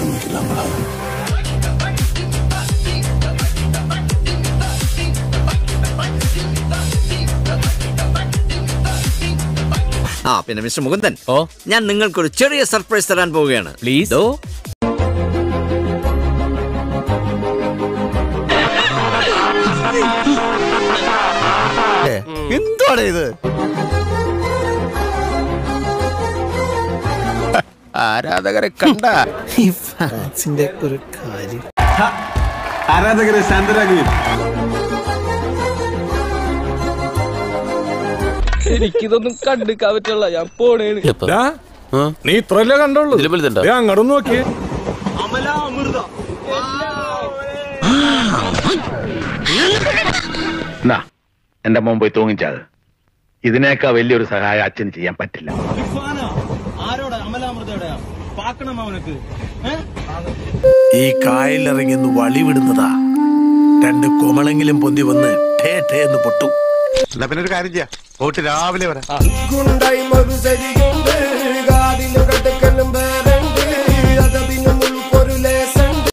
ஆரம்பிக்கலாங்களா ആ പിന്നെ മിസ്റ്റർ മുകുന്ദൻ ഓ ഞാൻ നിങ്ങൾക്കൊരു ചെറിയ സർപ്രൈസ് തരാൻ പോവുകയാണ് പ്ലീസ് ദോ എന്താണ് ഇത് ആരാധകരെ കണ്ട ഈ ഫാൻസിന്റെ ഒരു കാര്യം ആരാധകരെ ശാന്തരാകുകയും എനിക്കിതൊന്നും കണ്ടിക്കാൻ പറ്റുള്ള ഞാൻ പോണേണ് നീ ഇത്രല്ലേ കണ്ടുള്ളൂ ദേ അങ്ങോട്ടൊന്ന് നോക്കിയേ എന്നാ എന്റെ മോൻ പോയി തൂങ്ങിച്ചത് ഇതിനേക്കാ വലിയൊരു സഹായം അച്ഛന് ചെയ്യാൻ പറ്റില്ല ഈ കായലിറങ്ങി ഒന്ന് വളിവിടുന്നതാ രണ്ട് കൊമളെങ്കിലും പൊന്തി വന്ന് ടേ ടേ എന്ന് പൊട്ടും എന്നാ പിന്നെ ഒരു കാര്യം ചെയ്യാം പോയിട്ട് രാവിലെ വരാം ഗുണ്ടായി മറുസരി കൊണ്ട്